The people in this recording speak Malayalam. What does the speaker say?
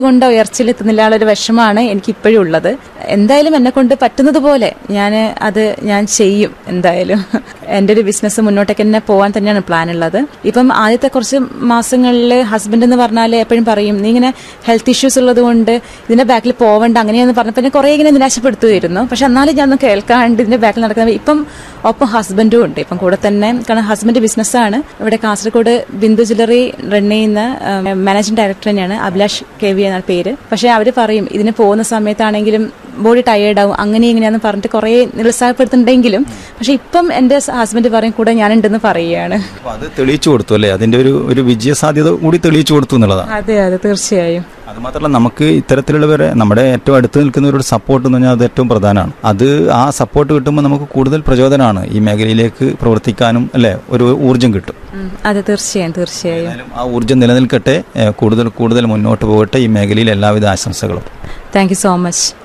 കൊണ്ട് ഉയർച്ചയിലെത്തുന്നില്ല ഒരു വിഷമാണ് എനിക്ക് ഇപ്പോഴും ഉള്ളത് എന്തായാലും എന്നെ കൊണ്ട് പറ്റുന്നത് പോലെ ഞാൻ അത് ഞാൻ ചെയ്യും എന്തായാലും എൻ്റെ ഒരു ബിസിനസ് മുന്നോട്ടേക്ക് തന്നെ പോകാൻ തന്നെയാണ് പ്ലാൻ ഉള്ളത് ഇപ്പം ആദ്യത്തെ കുറച്ച് മാസങ്ങളിൽ ഹസ്ബൻഡ് എന്ന് പറഞ്ഞാൽ എപ്പോഴും പറയും നീ ഇങ്ങനെ ഹെൽത്ത് ഇഷ്യൂസ് ഉള്ളത് കൊണ്ട് ഇതിന്റെ ബാക്കിൽ പോവണ്ട അങ്ങനെയെന്ന് പറഞ്ഞപ്പോൾ എന്നെ കുറേ ഇങ്ങനെ നിരാശപ്പെടുത്തുമായിരുന്നു പക്ഷെ എന്നാലും ഞാൻ ഒന്നും കേൾക്കാണ്ട് ഇതിന്റെ ബാക്കിൽ നടക്കുന്നത് ഇപ്പം ഒപ്പം ഹസ്ബൻഡും ഉണ്ട് ഇപ്പം കൂടെ തന്നെ കാരണം ഹസ്ബൻഡ് ബിസിനസ്സാണ് ഇവിടെ കാസർഗോഡ് ബിന്ദു ജ്വല്ലറി റൺ ചെയ്യുന്ന മാനേജിംഗ് ഡയറക്ടർ തന്നെയാണ് അഭിലാഷ് കെ വി എന്നാണ് പേര് പക്ഷെ അവർ പറയും ഇതിന് പോകുന്ന സമയത്താണെങ്കിലും ബോഡി ടയേർഡ് ആവും അങ്ങനെ ഇങ്ങനെയാന്ന് പറഞ്ഞിട്ട് കുറേ നിരുത്സാഹപ്പെടുത്തുന്നുണ്ടെങ്കിലും പക്ഷെ ഇപ്പം എൻ്റെ ഹസ്ബൻഡ് പറയും കൂടെ ഞാനുണ്ടെന്ന് പറയുകയാണ് അപ്പൊ അത് തെളിയിച്ചു കൊടുത്തു അല്ലേ അതിന്റെ ഒരു ഒരു വിജയ സാധ്യത കൂടി തെളിയിച്ചു കൊടുത്തു എന്നുള്ളതാണ് അതെ അതെ തീർച്ചയായും അത് മാത്രമല്ല നമുക്ക് ഇത്തരത്തിലുള്ളവരെ നമ്മുടെ ഏറ്റവും അടുത്ത് നിൽക്കുന്നവരുടെ സപ്പോർട്ട് എന്ന് പറഞ്ഞാൽ അത് ഏറ്റവും പ്രധാനമാണ് അത് ആ സപ്പോർട്ട് കിട്ടുമ്പോൾ നമുക്ക് കൂടുതൽ പ്രചോദനമാണ് ഈ മേഖലയിലേക്ക് പ്രവർത്തിക്കാനും അല്ലെ ഒരു ഊർജം കിട്ടും ഉം, അതെ തീർച്ചയായും തീർച്ചയായും ഏതായാലും ആ ഊർജം നിലനിൽക്കട്ടെ ഏഹ് കൂടുതൽ കൂടുതൽ മുന്നോട്ട് പോകട്ടെ ഈ മേഖലയിൽ എല്ലാവിധ ആശംസകളും താങ്ക് യു സോ മച്ച്